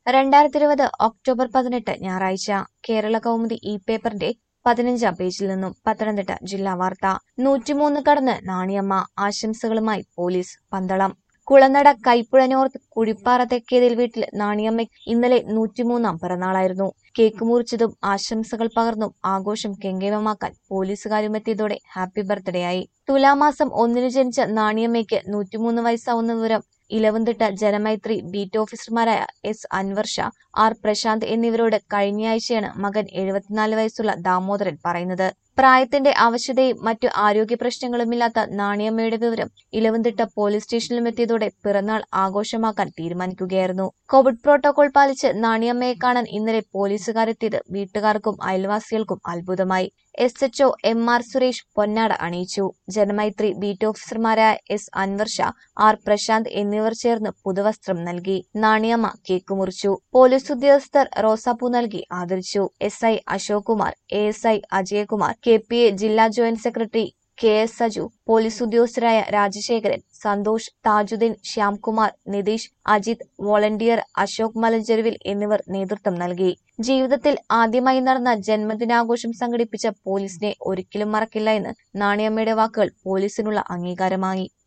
രണ്ടായിരത്തി ഇരുപത് ഒക്ടോബർ പതിനെട്ട് ഞായറാഴ്ച കേരള കൗമുദി ഇ പേപ്പറിന്റെ പതിനഞ്ചാം പേജിൽ നിന്നും പത്തനംതിട്ട ജില്ലാ വാർത്ത നൂറ്റിമൂന്ന് കടന്ന് നാണിയമ്മ ആശംസകളുമായി പോലീസ് പന്തളം കുളനട കൈപ്പുഴ നോർത്ത് കുഴിപ്പാറ തെക്കേതിൽ വീട്ടിൽ നാണിയമ്മയ്ക്ക് ഇന്നലെ നൂറ്റിമൂന്നാം പിറന്നാളായിരുന്നു കേക്ക് മുറിച്ചതും ആശംസകൾ പകർന്നും ആഘോഷം കെങ്കേമമാക്കാൻ പോലീസുകാരുമെത്തിയതോടെ ഹാപ്പി ബർത്ത്ഡേ ആയി തുലാമാസം ഒന്നിനു ജനിച്ച നാണിയമ്മയ്ക്ക് നൂറ്റിമൂന്ന് വയസ്സാവുന്ന വിവരം ഇലവന്തിട്ട ജനമൈത്രി ബീറ്റ് ഓഫീസർമാരായ എസ് അൻവർ ഷാ ആർ പ്രശാന്ത് എന്നിവരോട് കഴിഞ്ഞയാഴ്ചയാണ് മകൻ എഴുപത്തിനാല് വയസ്സുള്ള ദാമോദരൻ പറയുന്നത് പ്രായത്തിന്റെ അവശതയും മറ്റു ആരോഗ്യ പ്രശ്നങ്ങളുമില്ലാത്ത നാണിയമ്മയുടെ വിവരം ഇലവന്തിട്ട പോലീസ് സ്റ്റേഷനിലും എത്തിയതോടെ പിറന്നാൾ ആഘോഷമാക്കാൻ തീരുമാനിക്കുകയായിരുന്നു കോവിഡ് പ്രോട്ടോകോൾ പാലിച്ച് നാണിയമ്മയെ കാണാൻ ഇന്നലെ പോലീസുകാരെത്തിയത് വീട്ടുകാർക്കും അയൽവാസികൾക്കും അത്ഭുതമായി S H O M R Suresh പൊന്നാട അണിയിച്ചു ജനമൈത്രി ബീറ്റ് ഓഫീസർമാരായ എസ് അൻവർ ഷാ ആർ പ്രശാന്ത് എന്നിവർ ചേർന്ന് പുതുവസ്ത്രം നൽകി നാണിയമ്മ കേക്ക് മുറിച്ചു പോലീസ് ഉദ്യോഗസ്ഥർ റോസാപ്പൂ നൽകി ആദരിച്ചു S I Ashok Kumar A S I Ajayakumar K P A ജില്ലാ joint secretary K S Saju police ഉദ്യോഗസ്ഥരായ രാജശേഖരൻ സന്തോഷ് താജുദ്ദീൻ ശ്യാംകുമാർ നിതീഷ് അജിത് വോളണ്ടിയർ അശോക് മലഞ്ചെരുവിൽ എന്നിവർ നേതൃത്വം നൽകി ജീവിതത്തിൽ ആദ്യമായി നടന്ന ജന്മദിനാഘോഷം സംഘടിപ്പിച്ച പോലീസിനെ ഒരിക്കലും മറക്കില്ല എന്ന് നാണിയമ്മയുടെ വാക്കുകൾ പോലീസിനുള്ള അംഗീകാരമായി